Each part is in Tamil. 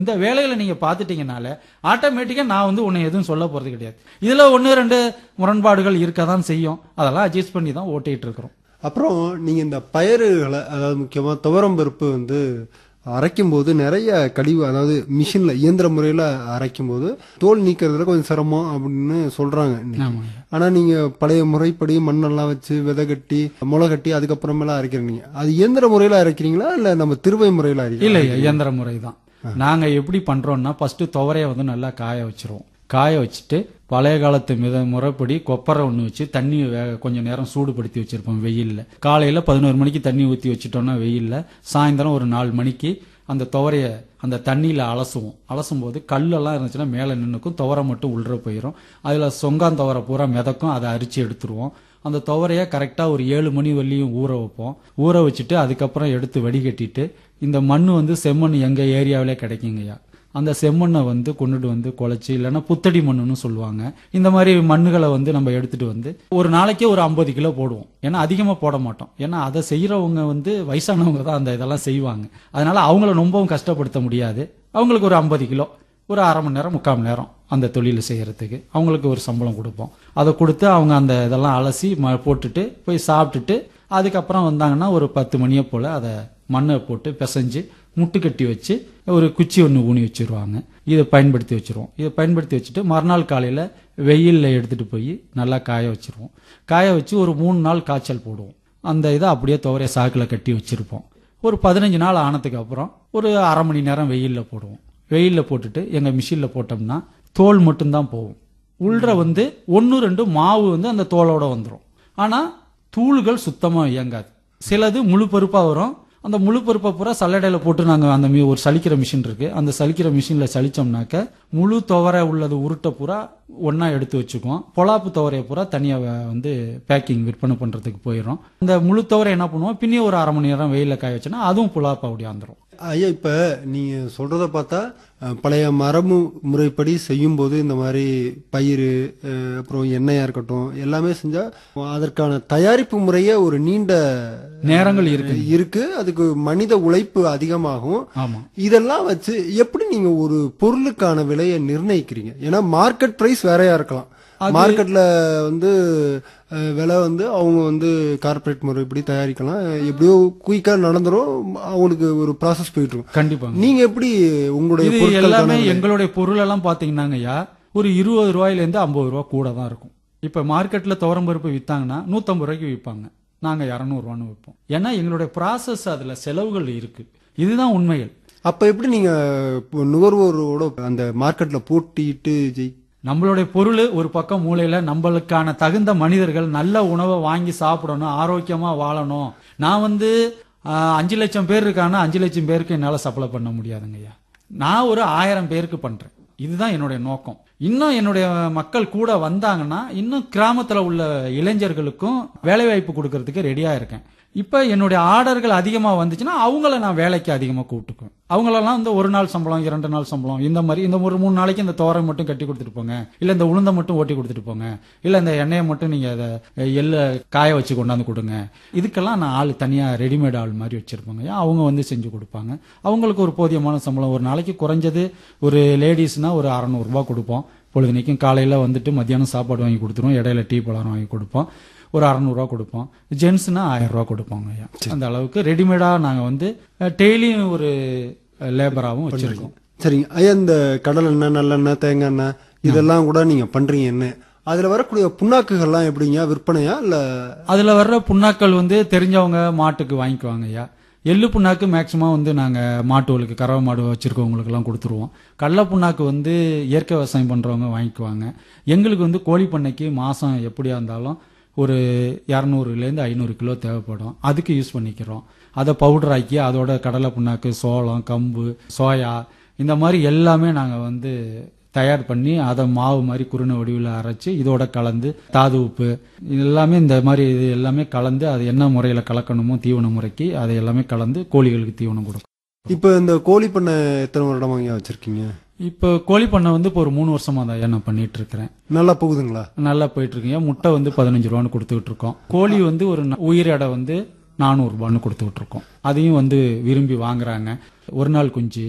இந்த வேலைகளை நீங்க பாத்துட்டீங்கனால ஆட்டோமேட்டிக்கா நான் வந்து உன்னை எதுவும் சொல்ல போறது கிடையாது இதுல ஒன்னு ரெண்டு முரண்பாடுகள் இருக்க தான் செய்யும் அதெல்லாம் அட்ஜஸ்ட் பண்ணி தான் ஓட்டிட்டு இருக்கிறோம் அப்புறம் நீங்க இந்த பயிறுகளை அதாவது முக்கியமா துவரம் பருப்பு வந்து அரைக்கும் போது நிறைய கழிவு அதாவது மிஷின்ல இயந்திர முறையில அரைக்கும் போது தோல் நீக்கிறதுல கொஞ்சம் சிரமம் அப்படின்னு சொல்றாங்க இன்னைக்கு. ஆமாங்க. ஆனா நீங்க பழைய முறைப்படி மண்ணெல்லாம் வச்சு விதை கட்டி முளை கட்டி அதுக்கப்புறமேலாம் அரைக்கிறீங்க அது இயந்திர முறையில அரைக்கிறீங்களா இல்ல நம்ம திருவை முறையில இல்ல அரைக்கிறீங்களா இயந்திர முறை தான் நாங்க எப்படி பண்றோம்னா ஃபர்ஸ்ட் துவரைய வந்து நல்லா காய வச்சிருவோம் காய வச்சுட்டு பழைய காலத்து மித முறைப்படி கொப்பரை ஒன்று வச்சு தண்ணி வே- கொஞ்ச நேரம் சூடுபடுத்தி வச்சிருப்போம் வெயில்ல காலையில பதினோரு மணிக்கு தண்ணி ஊற்றி வச்சுட்டோம்னா வெயில்ல சாயந்தரம் ஒரு நாலு மணிக்கு அந்த துவரைய அந்த தண்ணியில அலசுவோம் அலசும் போது கல்லெல்லாம் இருந்துச்சுன்னா மேலே நின்னுக்கும் துவரை மட்டும் உள்ள போயிடும் அதுல சொங்கான் துவரை பூரா மிதக்கும் அதை அரிச்சு எடுத்துருவோம் அந்த துவரைய கரெக்டா ஒரு ஏழு மணி வரலையும் ஊற வைப்போம் ஊற வச்சுட்டு அதுக்கப்புறம் எடுத்து வடிகட்டிட்டு இந்த மண் வந்து செம்மண் எங்க ஏரியாவிலே கிடைக்குங்கய்யா அந்த செம்மண்ணை வந்து கொண்டுட்டு வந்து குழைச்சி இல்லைன்னா புத்தடி மண்ணுன்னு சொல்லுவாங்க இந்த மாதிரி மண்ணுகளை வந்து நம்ம எடுத்துட்டு வந்து ஒரு நாளைக்கே ஒரு ஐம்பது கிலோ போடுவோம் ஏன்னா அதிகமாக போட மாட்டோம் ஏன்னா அதை செய்யறவங்க வந்து வயசானவங்க தான் அந்த இதெல்லாம் செய்வாங்க அதனால அவங்கள ரொம்பவும் கஷ்டப்படுத்த முடியாது அவங்களுக்கு ஒரு ஐம்பது கிலோ ஒரு அரை மணி நேரம் முக்கால் மணி நேரம் அந்த தொழில் செய்யறதுக்கு அவங்களுக்கு ஒரு சம்பளம் கொடுப்போம் அதை கொடுத்து அவங்க அந்த இதெல்லாம் அலசி ம போட்டுட்டு போய் சாப்பிட்டுட்டு அதுக்கப்புறம் வந்தாங்கன்னா ஒரு பத்து மணியை போல் அதை மண்ணை போட்டு பிசைஞ்சு முட்டு கட்டி வச்சு ஒரு குச்சி ஒன்று ஊனி வச்சிருவாங்க இதை பயன்படுத்தி வச்சிருவோம் இதை பயன்படுத்தி வச்சுட்டு மறுநாள் காலையில் வெயிலில் எடுத்துட்டு போய் நல்லா காய வச்சிருவோம் காய வச்சு ஒரு மூணு நாள் காய்ச்சல் போடுவோம் அந்த இதை அப்படியே துவரைய சாக்கில் கட்டி வச்சிருப்போம் ஒரு பதினஞ்சு நாள் ஆனதுக்கு அப்புறம் ஒரு அரை மணி நேரம் வெயிலில் போடுவோம் வெயிலில் போட்டுட்டு எங்கள் மிஷினில் போட்டோம்னா தோல் மட்டும்தான் போகும் உள்ற வந்து ஒன்று ரெண்டு மாவு வந்து அந்த தோலோட வந்துடும் ஆனால் தூள்கள் சுத்தமாக இயங்காது சிலது முழு பருப்பாக வரும் அந்த முழு பருப்பை பூரா சல்லடையில் போட்டு நாங்கள் அந்த மீ- ஒரு சலிக்கிற மிஷின் இருக்கு அந்த சலிக்கிற மிஷினில் சலிச்சோம்னாக்க முழு துவரை உள்ளது உருட்டை பூரா ஒன்றா எடுத்து வச்சுக்குவோம் பொலாப்பு துவரையை பூரா தனியாக வந்து பேக்கிங் விற்பனை பண்ணுறதுக்கு போயிடும் இந்த முழு துவரை என்ன பண்ணுவோம் பின்னே ஒரு அரை மணி நேரம் வெயிலில் காய வச்சோன்னா அதுவும் புலாப்பு அப்படி வந்துடும் ஐயா இப்ப நீங்க சொல்றத பார்த்தா அஹ், பழைய மரபு முறைப்படி செய்யும் போது இந்த மாதிரி பயிர் அஹ், அப்புறம் எண்ணெயா இருக்கட்டும் எல்லாமே செஞ்சா அதற்கான தயாரிப்பு முறையே ஒரு நீண்ட நேரங்கள் இருக்கு இருக்கு அதுக்கு மனித உழைப்பு அதிகமாகும் ஆமாம் இதெல்லாம் வச்சு எப்படி நீங்க ஒரு பொருளுக்கான விலையை நிர்ணயிக்கிறீங்க ஏன்னா மார்க்கெட் பிரைஸ் வேறையா இருக்கலாம் மார்க்கெட்ல வந்து அஹ், விலை வந்து அவங்க வந்து கார்ப்பரேட் முறைப்படி தயாரிக்கலாம் எப்படியோ குயிக்கா நடந்துரும் அவங்களுக்கு ஒரு ப்ராசஸ் போயிட்டு இருக்கும் கண்டிப்பாங்க நீங்க எப்படி உங்களுடைய இது பொருட்களுக்கான எல்லாமே விலை- எங்களுடைய பொருள் எல்லாம் பாத்தீங்கன்னாங்கய்யா ஒரு இருபது ரூபாயில இருந்து ஐம்பது ரூபா கூட தான் இருக்கும் இப்ப மார்க்கெட்ல துவரம் பருப்பு வித்தாங்கன்னா நூத்தம்பது ரூபாய்க்கு விற்பாங்க நாங்க இரநூறுவான்னு விற்போம் ஏன்னா எங்களுடைய ப்ராசஸ் அதுல செலவுகள் இருக்கு இதுதான் உண்மைகள் அப்ப எப்படி நீங்க இப்போ நுகர்வோரோட அந்த மார்க்கெட்ல போட்டிட்டு ஜெய் நம்மளுடைய பொருள் ஒரு பக்கம் மூலையில நம்மளுக்கான தகுந்த மனிதர்கள் நல்ல உணவை வாங்கி சாப்பிடணும் ஆரோக்கியமா வாழணும் நான் வந்து ஆஹ், அஞ்சு லட்சம் பேர் இருக்கானா அஞ்சு லட்சம் பேருக்கு என்னால சப்ளை பண்ண முடியாதுங்கய்யா நான் ஒரு ஆயிரம் பேருக்கு பண்றேன் இதுதான் என்னுடைய நோக்கம் இன்னும் என்னுடைய மக்கள் கூட வந்தாங்கன்னா இன்னும் கிராமத்துல உள்ள இளைஞர்களுக்கும் வேலை வாய்ப்பு கொடுக்கறதுக்கு ரெடியா இருக்கேன் இப்ப என்னுடைய ஆர்டர்கள் அதிகமா வந்துச்சுன்னா அவங்கள நான் வேலைக்கு அதிகமா கூப்பிட்டுக்குவேன் அவங்களெல்லாம் வந்து ஒரு நாள் சம்பளம் இரண்டு நாள் சம்பளம் இந்த மாதிரி இந்த ஒரு மூணு நாளைக்கு இந்த தோரை மட்டும் கட்டி கொடுத்துட்டு போங்க இல்ல இந்த உளுந்தை மட்டும் ஓட்டி கொடுத்துட்டு போங்க இல்ல இந்த எண்ணெயை மட்டும் நீங்க அதை எள்ள காய வச்சு கொண்டாந்து கொடுங்க இதுக்கெல்லாம் நான் ஆள் தனியா ரெடிமேட் ஆள் மாதிரி வச்சிருப்பாங்க ஏன் அவங்க வந்து செஞ்சு கொடுப்பாங்க அவங்களுக்கு ஒரு போதியமான சம்பளம் ஒரு நாளைக்கு குறைஞ்சது ஒரு லேடிஸ்னா ஒரு அறநூறு ரூபாய் கொடுப்போம் பொழுதுனைக்கும் காலையில வந்துட்டு மத்தியானம் சாப்பாடு வாங்கி கொடுத்துருவோம் இடையில டீ பலகாரம் வாங்கி கொடுப்போம் ஒரு அறநூறுவா கொடுப்போம் ஜென்ஸ்னா ஆயிரம் ரூபா கொடுப்போங்க ஐயா அந்த அளவுக்கு ரெடிமேடா நாங்க வந்து டெய்லியும் ஒரு லேபராகவும் வச்சிருக்கோம் சரிங்க ஐயா இந்த கடல் எண்ணெய் நல்லெண்ணெய் தேங்காய் எண்ணெய் இதெல்லாம் கூட நீங்க பண்றீங்க என்ன அதுல வரக்கூடிய புண்ணாக்குகள்லாம் எப்படிங்க விற்பனையா இல்ல அதுல வர்ற புண்ணாக்கள் வந்து தெரிஞ்சவங்க மாட்டுக்கு வாங்கிக்குவாங்க ஐயா எள்ளு புண்ணாக்கு மேக்சிமம் வந்து நாங்க மாட்டுகளுக்கு கறவை மாடு வச்சிருக்கவங்களுக்கு எல்லாம் கொடுத்துருவோம் கடலை புண்ணாக்கு வந்து இயற்கை விவசாயம் பண்றவங்க வாங்கிக்குவாங்க எங்களுக்கு வந்து கோழி பண்ணைக்கு மாசம் எப்படியா இருந்தாலும் ஒரு இரநூறுலேருந்து ஐநூறு கிலோ தேவைப்படும் அதுக்கு யூஸ் பண்ணிக்கிறோம் அதை பவுடர் ஆக்கி அதோட கடலை புண்ணாக்கு சோளம் கம்பு சோயா இந்த மாதிரி எல்லாமே நாங்கள் வந்து தயார் பண்ணி அதை மாவு மாதிரி குருணை வடிவில் அரைச்சு இதோட கலந்து தாது உப்பு இது எல்லாமே இந்த மாதிரி இது எல்லாமே கலந்து அது என்ன முறையில் கலக்கணுமோ தீவன முறைக்கு அதை எல்லாமே கலந்து கோழிகளுக்கு தீவனம் கொடுக்கும் இப்ப இந்த கோழி பண்ணை எத்தனை வருடமா ஐயா வச்சிருக்கீங்க இப்போ கோழி பண்ணை வந்து இப்போ ஒரு மூணு வருஷமா தான் நான் பண்ணிட்டு இருக்கிறேன் நல்லா போகுதுங்களா நல்லா போயிட்டு இருக்குங்க முட்டை வந்து பதினஞ்சு ரூபான்னு கொடுத்துக்கிட்டு இருக்கோம் கோழி வந்து ஒரு ந- உயிர் எடை வந்து நானூறு ரூபான்னு கொடுத்துக்கிட்டு இருக்கோம் அதையும் வந்து விரும்பி வாங்குறாங்க ஒரு நாள் குஞ்சு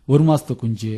ஒரு மாசத்து குஞ்சு